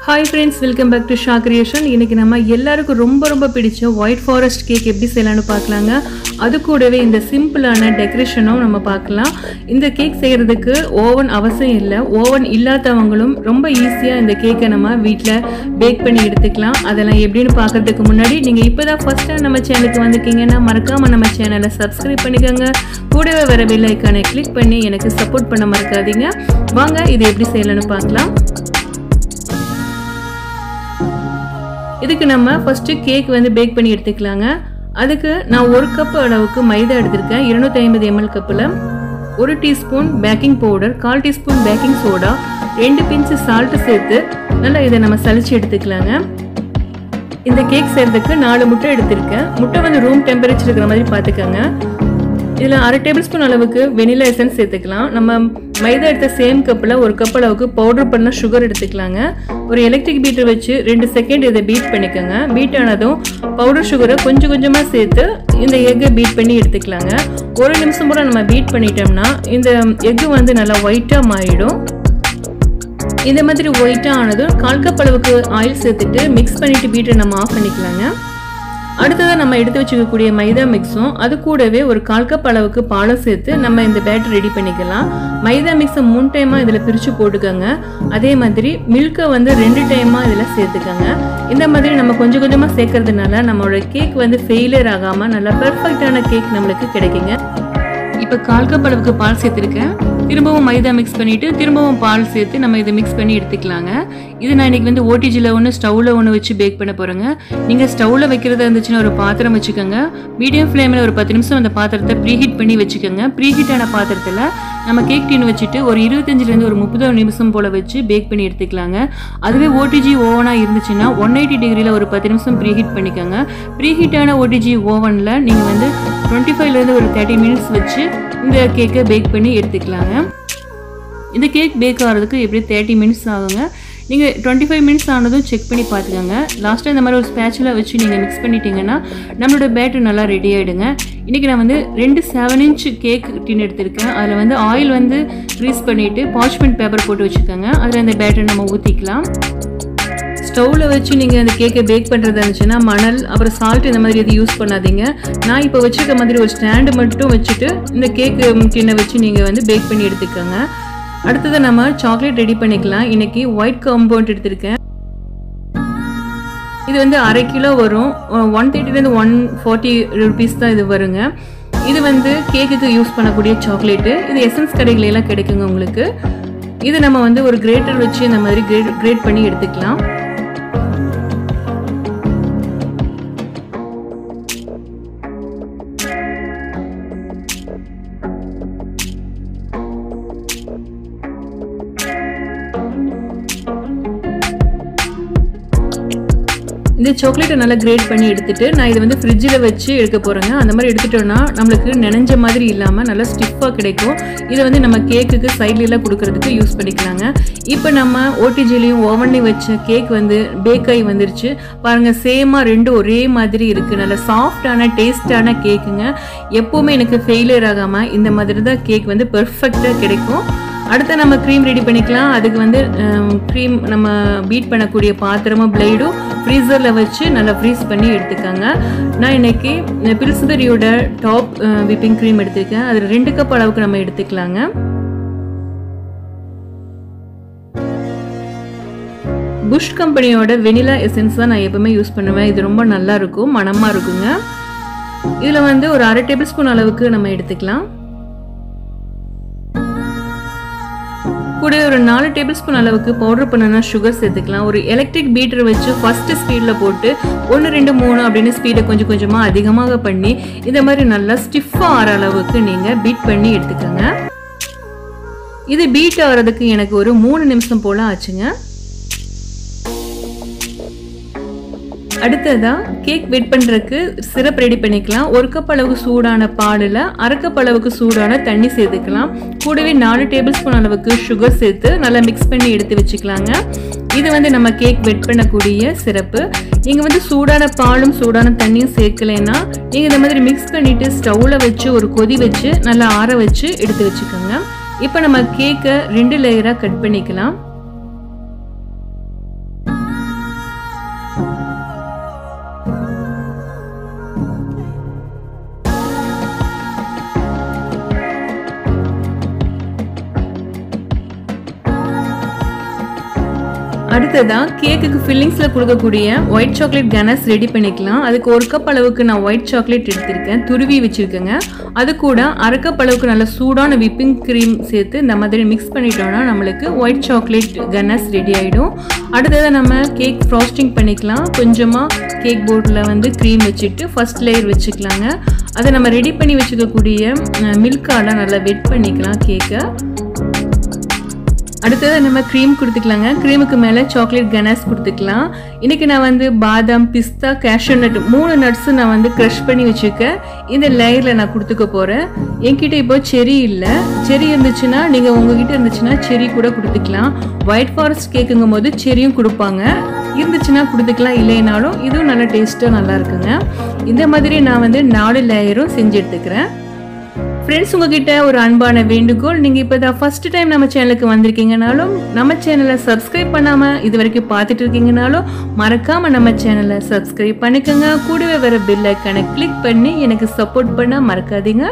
hi friends welcome back to Sha creation இன்னைக்கு நம்ம எல்லாருக்கும் ரொம்ப ரொம்ப பிடிச்ச ஒயிட் ஃபாரஸ்ட் கேக் எப்படி செய்யலாம்னு பார்க்கலாங்க அது கூடவே இந்த சிம்பிளான டெக்கரேஷனும் நம்ம பார்க்கலாம் இந்த கேக் செய்கிறதுக்கு ஓவன் அவசியம் இல்லை ஓவன் இல்லாதவங்களும் ரொம்ப ஈஸியாக இந்த கேக்கை நம்ம வீட்டில் பேக் பண்ணி எடுத்துக்கலாம் அதெல்லாம் எப்படின்னு பார்க்கறதுக்கு முன்னாடி நீங்கள் இப்போ தான் ஃபஸ்ட் டைம் நம்ம சேனலுக்கு வந்திருக்கீங்கன்னா மறக்காமல் நம்ம சேனலை சப்ஸ்கிரைப் பண்ணிக்கோங்க கூடவே வர பெல் ஐக்கானை கிளிக் பண்ணி எனக்கு சப்போர்ட் பண்ண மறக்காதீங்க வாங்க இது எப்படி செய்யலாம்னு பார்க்கலாம் இதுக்கு நம்ம ஃபஸ்ட்டு கேக் வந்து பேக் பண்ணி எடுத்துக்கலாங்க அதுக்கு நான் ஒரு கப் அளவுக்கு மைதா எடுத்திருக்கேன் இருநூத்தி ஐம்பது எம்எல் கப்பில் ஒரு டீஸ்பூன் பேக்கிங் பவுடர் கால் டீஸ்பூன் பேக்கிங் சோடா ரெண்டு பிஞ்சு சால்ட்டு சேர்த்து நல்லா இதை நம்ம சலிச்சு எடுத்துக்கலாங்க இந்த கேக் செய்கிறதுக்கு நாலு முட்டை எடுத்திருக்கேன் முட்டை வந்து ரூம் டெம்பரேச்சர் இருக்கிற மாதிரி பார்த்துக்கோங்க இதில் அரை டேபிள் ஸ்பூன் அளவுக்கு வெனிலா எசன்ஸ் சேர்த்துக்கலாம் நம்ம மைதா எடுத்த சேம் கப்பில் ஒரு கப் அளவுக்கு பவுடர் பண்ண சுகர் எடுத்துக்கலாங்க ஒரு எலக்ட்ரிக் பீட்டர் வச்சு ரெண்டு செகண்ட் இதை பீட் பண்ணிக்கோங்க பீட் ஆனதும் பவுடர் சுகரை கொஞ்சம் கொஞ்சமாக சேர்த்து இந்த எக்கை பீட் பண்ணி எடுத்துக்கலாங்க ஒரு நிமிஷம் கூட நம்ம பீட் பண்ணிட்டோம்னா இந்த எக்கு வந்து நல்லா ஒயிட்டாக மாறிடும் இந்த மாதிரி ஒயிட்டாக ஆனதும் கால் கப் அளவுக்கு ஆயில் சேர்த்துட்டு மிக்ஸ் பண்ணிவிட்டு பீட்டரை நம்ம ஆஃப் பண்ணிக்கலாங்க அடுத்ததாக நம்ம எடுத்து வச்சுக்கக்கூடிய மைதா மிக்ஸும் அது கூடவே ஒரு கால் கப் அளவுக்கு பாலும் சேர்த்து நம்ம இந்த பேட்டர் ரெடி பண்ணிக்கலாம் மைதா மிக்ஸை மூணு டைமாக இதில் பிரித்து போட்டுக்கோங்க அதே மாதிரி மில்கை வந்து ரெண்டு டைமாக இதில் சேர்த்துக்கோங்க இந்த மாதிரி நம்ம கொஞ்சம் கொஞ்சமாக சேர்க்கறதுனால நம்மளோட கேக் வந்து ஃபெயிலியர் ஆகாமல் நல்லா பெர்ஃபெக்டான கேக் நம்மளுக்கு கிடைக்குங்க இப்போ கால் கப் அளவுக்கு பால் சேர்த்துருக்கேன் திரும்பவும் மைதா மிக்ஸ் பண்ணிவிட்டு திரும்பவும் பால் சேர்த்து நம்ம இதை மிக்ஸ் பண்ணி எடுத்துக்கலாங்க இது நான் இன்றைக்கி வந்து ஓடிஜியில் ஒன்று ஸ்டவ்வில் ஒன்று வச்சு பேக் பண்ண போகிறேங்க நீங்கள் ஸ்டவ்வில் வைக்கிறதா இருந்துச்சுன்னா ஒரு பாத்திரம் வச்சுக்கோங்க மீடியம் ஃப்ளேமில் ஒரு பத்து நிமிஷம் அந்த பாத்திரத்தை ப்ரீஹீட் பண்ணி வச்சுக்கோங்க ப்ரீஹீட் ஆன பாத்திரத்தில் நம்ம கேக் டின் வச்சுட்டு ஒரு இருபத்தஞ்சிலேருந்து ஒரு முப்பது நிமிஷம் போல் வச்சு பேக் பண்ணி எடுத்துக்கலாங்க அதுவே ஓடிஜி ஓவனாக இருந்துச்சுன்னா ஒன் எயிட்டி டிகிரியில் ஒரு பத்து நிமிஷம் ப்ரீஹீட் பண்ணிக்கோங்க ப்ரீஹீட்டான ஓடிஜி ஓவனில் நீங்கள் வந்து டுவெண்ட்டி ஃபைவ்லேருந்து ஒரு தேர்ட்டி மினிட்ஸ் வச்சு இந்த கேக்கை பேக் பண்ணி எடுத்துக்கலாங்க இந்த கேக் பேக் ஆகிறதுக்கு எப்படி தேர்ட்டி மினிட்ஸ் ஆகுங்க நீங்கள் டுவெண்ட்டி ஃபைவ் மினிட்ஸ் ஆனதும் செக் பண்ணி பார்த்துக்கோங்க லாஸ்ட்டாக இந்த மாதிரி ஒரு ஸ்பேச்சில் வச்சு நீங்கள் மிக்ஸ் பண்ணிட்டீங்கன்னா நம்மளோட பேட்டர் நல்லா ரெடி ஆகிடுங்க இன்றைக்கி நான் வந்து ரெண்டு செவன் இன்ச் கேக் டின் எடுத்திருக்கேன் அதில் வந்து ஆயில் வந்து க்ரீஸ் பண்ணிவிட்டு பாச்மெண்ட் பேப்பர் போட்டு வச்சுக்கோங்க அதில் அந்த பேட்டர் நம்ம ஊற்றிக்கலாம் ஸ்டவ்வில் வச்சு நீங்கள் அந்த கேக்கை பேக் பண்ணுறதா இருந்துச்சுன்னா மணல் அப்புறம் சால்ட் இந்த மாதிரி எதுவும் யூஸ் பண்ணாதீங்க நான் இப்போ வச்சுருக்க மாதிரி ஒரு ஸ்டாண்டு மட்டும் வச்சுட்டு இந்த கேக்கு டின்னை வச்சு நீங்கள் வந்து பேக் பண்ணி எடுத்துக்கோங்க அடுத்தது நம்ம சாக்லேட் ரெடி பண்ணிக்கலாம் இன்னைக்கு ஒயிட் காம்பவுண்ட் எடுத்திருக்கேன் இது வந்து அரை கிலோ வரும் ஒன் தேர்ட்டிலேருந்து ஒன் ஃபார்ட்டி ருபீஸ் தான் இது வருங்க இது வந்து கேக்குக்கு யூஸ் பண்ணக்கூடிய சாக்லேட்டு இது எசன்ஸ் கடைகளெல்லாம் கிடைக்குங்க உங்களுக்கு இது நம்ம வந்து ஒரு கிரேட்டர் வச்சு இந்த மாதிரி கிரேட் கிரேட் பண்ணி எடுத்துக்கலாம் இந்த சாக்லேட்டை நல்லா கிரேட் பண்ணி எடுத்துட்டு நான் இதை வந்து ஃப்ரிட்ஜில் வச்சு எடுக்க போகிறேங்க அந்த மாதிரி எடுத்துட்டோம்னா நம்மளுக்கு நினைஞ்ச மாதிரி இல்லாமல் நல்லா ஸ்டிஃபாக கிடைக்கும் இதை வந்து நம்ம கேக்குக்கு சைட்லலாம் கொடுக்கறதுக்கு யூஸ் பண்ணிக்கலாங்க இப்போ நம்ம ஓடிஜிலையும் ஓவன்லையும் வச்ச கேக் வந்து பேக் ஆகி வந்துருச்சு பாருங்கள் சேமாக ரெண்டும் ஒரே மாதிரி இருக்குது நல்லா சாஃப்டான டேஸ்டான கேக்குங்க எப்போவுமே எனக்கு ஃபெயிலியர் ஆகாமல் இந்த மாதிரி தான் கேக் வந்து பெர்ஃபெக்டாக கிடைக்கும் அடுத்து நம்ம க்ரீம் ரெடி பண்ணிக்கலாம் அதுக்கு வந்து க்ரீம் நம்ம பீட் பண்ணக்கூடிய பாத்திரமும் பிளேடும் ஃப்ரீசரில் வச்சு நல்லா ஃப்ரீஸ் பண்ணி எடுத்துக்கோங்க நான் இன்னைக்கு பில்ஸ்பெரியோட டாப் விப்பிங் க்ரீம் எடுத்திருக்கேன் அதில் ரெண்டு கப் அளவுக்கு நம்ம எடுத்துக்கலாங்க புஷ் கம்பெனியோட வெனிலா எசன்ஸ் தான் நான் எப்பவுமே யூஸ் பண்ணுவேன் இது ரொம்ப நல்லா இருக்கும் மனமாக இருக்குங்க இதில் வந்து ஒரு அரை டேபிள் ஸ்பூன் அளவுக்கு நம்ம எடுத்துக்கலாம் கூட ஒரு நாலு டேபிள் ஸ்பூன் அளவுக்கு பவுடர் பண்ணனா சுகர் சேர்த்துக்கலாம் ஒரு எலக்ட்ரிக் பீட்டர் வச்சு ஃபர்ஸ்ட் ஸ்பீடில் போட்டு ஒன்று ரெண்டு மூணு அப்படின்னு ஸ்பீடை கொஞ்சம் கொஞ்சமாக அதிகமாக பண்ணி இந்த மாதிரி நல்லா ஸ்டிஃபாக ஆகிற அளவுக்கு நீங்கள் பீட் பண்ணி எடுத்துக்கோங்க இது பீட் ஆகிறதுக்கு எனக்கு ஒரு மூணு நிமிஷம் போல் ஆச்சுங்க அடுத்ததா கேக் வெட் பண்ணுறதுக்கு சிரப் ரெடி பண்ணிக்கலாம் ஒரு கப் அளவுக்கு சூடான பாலில் அரை கப் அளவுக்கு சூடான தண்ணி சேர்த்துக்கலாம் கூடவே நாலு டேபிள் ஸ்பூன் அளவுக்கு சுகர் சேர்த்து நல்லா மிக்ஸ் பண்ணி எடுத்து வச்சுக்கலாங்க இது வந்து நம்ம கேக் வெட் பண்ணக்கூடிய சிறப்பு நீங்கள் வந்து சூடான பாலும் சூடான தண்ணியும் சேர்க்கலைன்னா நீங்கள் இந்த மாதிரி மிக்ஸ் பண்ணிவிட்டு ஸ்டவ்வில் வச்சு ஒரு கொதி வச்சு நல்லா ஆற வச்சு எடுத்து வச்சுக்கோங்க இப்போ நம்ம கேக்கை ரெண்டு லேயராக கட் பண்ணிக்கலாம் அடுத்ததான் கேக்குக்கு ஃபில்லிங்ஸில் கொடுக்கக்கூடிய ஒயிட் சாக்லேட் கனஸ் ரெடி பண்ணிக்கலாம் அதுக்கு ஒரு கப் அளவுக்கு நான் ஒயிட் சாக்லேட் எடுத்திருக்கேன் துருவி வச்சுருக்கேங்க அது கூட அரை கப் அளவுக்கு நல்ல சூடான விப்பிங் க்ரீம் சேர்த்து இந்த மாதிரி மிக்ஸ் பண்ணிட்டோம்னா நம்மளுக்கு ஒயிட் சாக்லேட் கனஸ் ரெடி ஆகிடும் அடுத்ததாக நம்ம கேக் ஃப்ராஸ்டிங் பண்ணிக்கலாம் கொஞ்சமாக கேக் போர்டில் வந்து க்ரீம் வச்சுட்டு ஃபஸ்ட் லேயர் வச்சுக்கலாங்க அதை நம்ம ரெடி பண்ணி வச்சுக்கக்கூடிய மில்கால நல்லா வெட் பண்ணிக்கலாம் கேக்கை அடுத்தது நம்ம க்ரீம் கொடுத்துக்கலாங்க க்ரீமுக்கு மேலே சாக்லேட் கனாஸ் கொடுத்துக்கலாம் இன்றைக்கி நான் வந்து பாதாம் பிஸ்தா கேஷ்யூ நட் மூணு நட்ஸு நான் வந்து க்ரஷ் பண்ணி வச்சுருக்கேன் இந்த லேயரில் நான் கொடுத்துக்க போகிறேன் என்கிட்ட இப்போ செரி இல்லை செரி இருந்துச்சுன்னா நீங்கள் உங்ககிட்ட இருந்துச்சுன்னா செரி கூட கொடுத்துக்கலாம் ஒயிட் ஃபாரஸ்ட் கேக்குங்கும் போது செரியும் கொடுப்பாங்க இருந்துச்சுன்னா கொடுத்துக்கலாம் இல்லைனாலும் இதுவும் நல்லா டேஸ்ட்டாக நல்லா இருக்குங்க இந்த மாதிரி நான் வந்து நாலு லேயரும் செஞ்சு எடுத்துக்கிறேன் ஃப்ரெண்ட்ஸ் உங்ககிட்ட ஒரு அன்பான வேண்டுகோள் நீங்கள் இப்போ தான் ஃபர்ஸ்ட் டைம் நம்ம சேனலுக்கு வந்திருக்கீங்கனாலும் நம்ம சேனலை சப்ஸ்கிரைப் பண்ணாமல் இது வரைக்கும் பார்த்துட்டு இருக்கீங்கனாலும் மறக்காமல் நம்ம சேனலை சப்ஸ்கிரைப் பண்ணிக்கோங்க கூடவே வர பெல் ஐக்கானை கிளிக் பண்ணி எனக்கு சப்போர்ட் பண்ண மறக்காதீங்க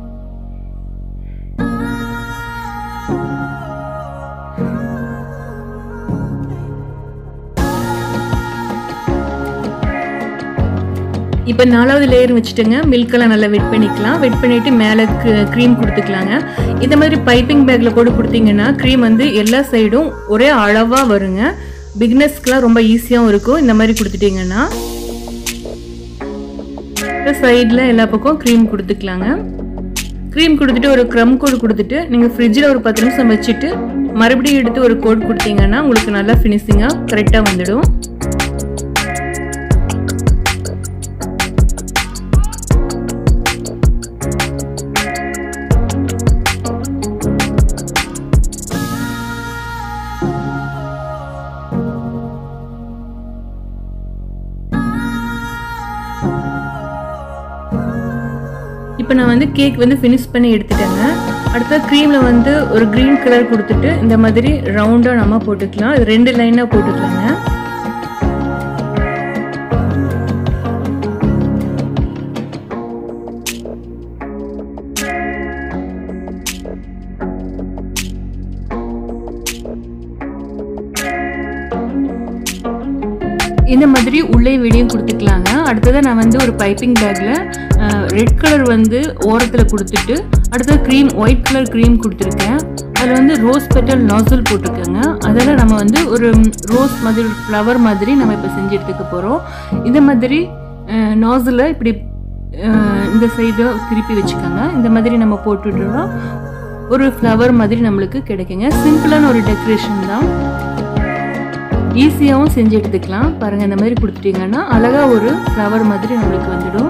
இப்போ நாலாவது லேயர் வச்சுட்டுங்க மில்கெல்லாம் நல்லா வெட் பண்ணிக்கலாம் வெட் பண்ணிவிட்டு மேலே க்ரீம் கொடுத்துக்கலாங்க இந்த மாதிரி பைப்பிங் பேக்கில் போட்டு கொடுத்தீங்கன்னா க்ரீம் வந்து எல்லா சைடும் ஒரே அளவாக வருங்க பிக்னஸ்க்கெலாம் ரொம்ப ஈஸியாகவும் இருக்கும் இந்த மாதிரி கொடுத்துட்டிங்கன்னா சைடில் எல்லா பக்கம் க்ரீம் கொடுத்துக்கலாங்க க்ரீம் கொடுத்துட்டு ஒரு க்ரம் கோட் கொடுத்துட்டு நீங்கள் ஃப்ரிட்ஜில் ஒரு பத்து நிமிஷம் வச்சுட்டு மறுபடியும் எடுத்து ஒரு கோட் கொடுத்தீங்கன்னா உங்களுக்கு நல்லா ஃபினிஷிங்காக கரெக்டாக வந்துடும் இப்போ நான் வந்து கேக் வந்து ஃபினிஷ் பண்ணி எடுத்துட்டேங்க அடுத்த க்ரீமில் வந்து ஒரு க்ரீன் கலர் கொடுத்துட்டு இந்த மாதிரி ரவுண்டாக நம்ம போட்டுக்கலாம் இது ரெண்டு லைனாக போட்டுக்கலாங்க இந்த மாதிரி உள்ளே வெளியும் கொடுத்துக்கலாங்க அடுத்ததாக நான் வந்து ஒரு பைப்பிங் பேக்கில் ரெட் கலர் வந்து ஓரத்தில் கொடுத்துட்டு அடுத்தது க்ரீம் ஒயிட் கலர் க்ரீம் கொடுத்துருக்கேன் அதில் வந்து ரோஸ் பெட்டல் நாசல் போட்டிருக்கேங்க அதில் நம்ம வந்து ஒரு ரோஸ் மாதிரி ஒரு ஃப்ளவர் மாதிரி நம்ம இப்போ செஞ்சு எடுத்துக்க போகிறோம் இந்த மாதிரி நாசில் இப்படி இந்த சைடு திருப்பி வச்சுக்கோங்க இந்த மாதிரி நம்ம போட்டுட்டோம்னா ஒரு ஃப்ளவர் மாதிரி நம்மளுக்கு கிடைக்குங்க சிம்பிளான ஒரு டெக்கரேஷன் தான் ஈஸியாகவும் செஞ்சு எடுத்துக்கலாம் பாருங்கள் இந்த மாதிரி கொடுத்துட்டிங்கன்னா அழகாக ஒரு ஃப்ளவர் மாதிரி நம்மளுக்கு வந்துடும்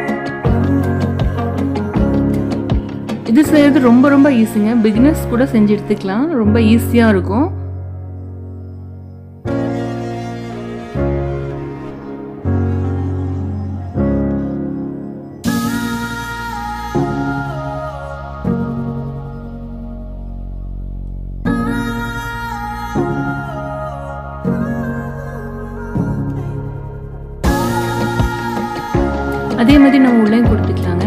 இது செய்கிறது ரொம்ப ரொம்ப ஈஸிங்க பிகினர்ஸ் கூட செஞ்சு எடுத்துக்கலாம் ரொம்ப ஈஸியாக இருக்கும் அதே மாதிரி நம்ம உள்ளே கொடுத்துக்கலாங்க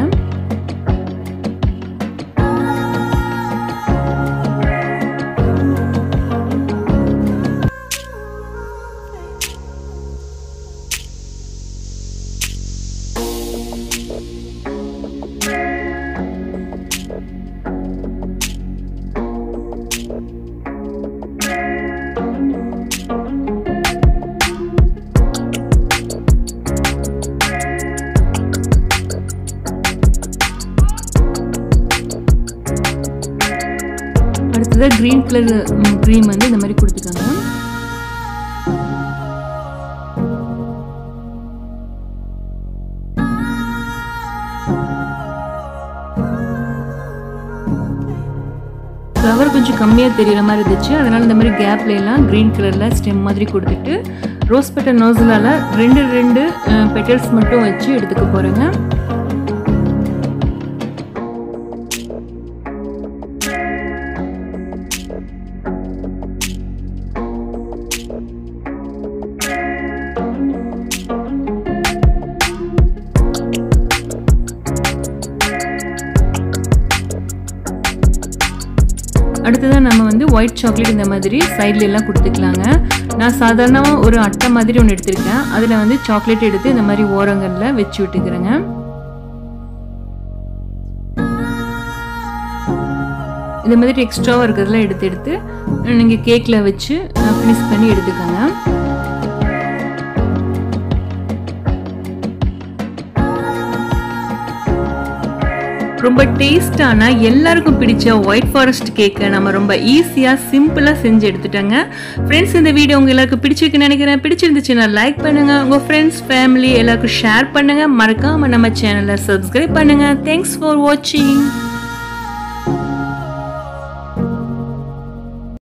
அடுத்ததாக க்ரீன் கலர் க்ரீம் வந்து இந்த மாதிரி கொடுத்துக்கோங்க ஃப்ளவர் கொஞ்சம் கம்மியாக தெரிகிற மாதிரி இருந்துச்சு அதனால் இந்த மாதிரி கேப்ல எல்லாம் க்ரீன் கலரில் ஸ்டெம் மாதிரி கொடுத்துட்டு ரோஸ் பெட்டல் நோஸ்லால் ரெண்டு ரெண்டு பெட்டல்ஸ் மட்டும் வச்சு எடுத்துக்க போகிறேங்க அடுத்ததான் நம்ம வந்து ஒயிட் சாக்லேட் இந்த மாதிரி சைட்ல எல்லாம் கொடுத்துக்கலாங்க நான் சாதாரணமாக ஒரு அட்டை மாதிரி ஒன்று எடுத்திருக்கேன் அதில் வந்து சாக்லேட் எடுத்து இந்த மாதிரி ஓரங்களில் வச்சு விட்டுக்கிறேங்க இந்த மாதிரி எக்ஸ்ட்ராவாக இருக்கிறதெல்லாம் எடுத்து எடுத்து நீங்கள் கேக்கில் வச்சு ஃபினிஷ் பண்ணி எடுத்துக்கோங்க ரொம்ப டேஸ்டான எல்லாருக்கும் பிடிச்ச ஒயிட் ஃபாரஸ்ட் கேக்கை நம்ம ரொம்ப ஈஸியாக சிம்பிளாக செஞ்சு எடுத்துட்டோங்க ஃப்ரெண்ட்ஸ் இந்த வீடியோ உங்கள் எல்லாருக்கும் பிடிச்சிருக்குன்னு நினைக்கிறேன் பிடிச்சிருந்துச்சுன்னா லைக் பண்ணுங்கள் உங்கள் ஃப்ரெண்ட்ஸ் ஃபேமிலி எல்லாருக்கும் ஷேர் பண்ணுங்கள் மறக்காமல் நம்ம சேனலை சப்ஸ்கிரைப் பண்ணுங்கள் தேங்க்ஸ் ஃபார் வாட்சிங்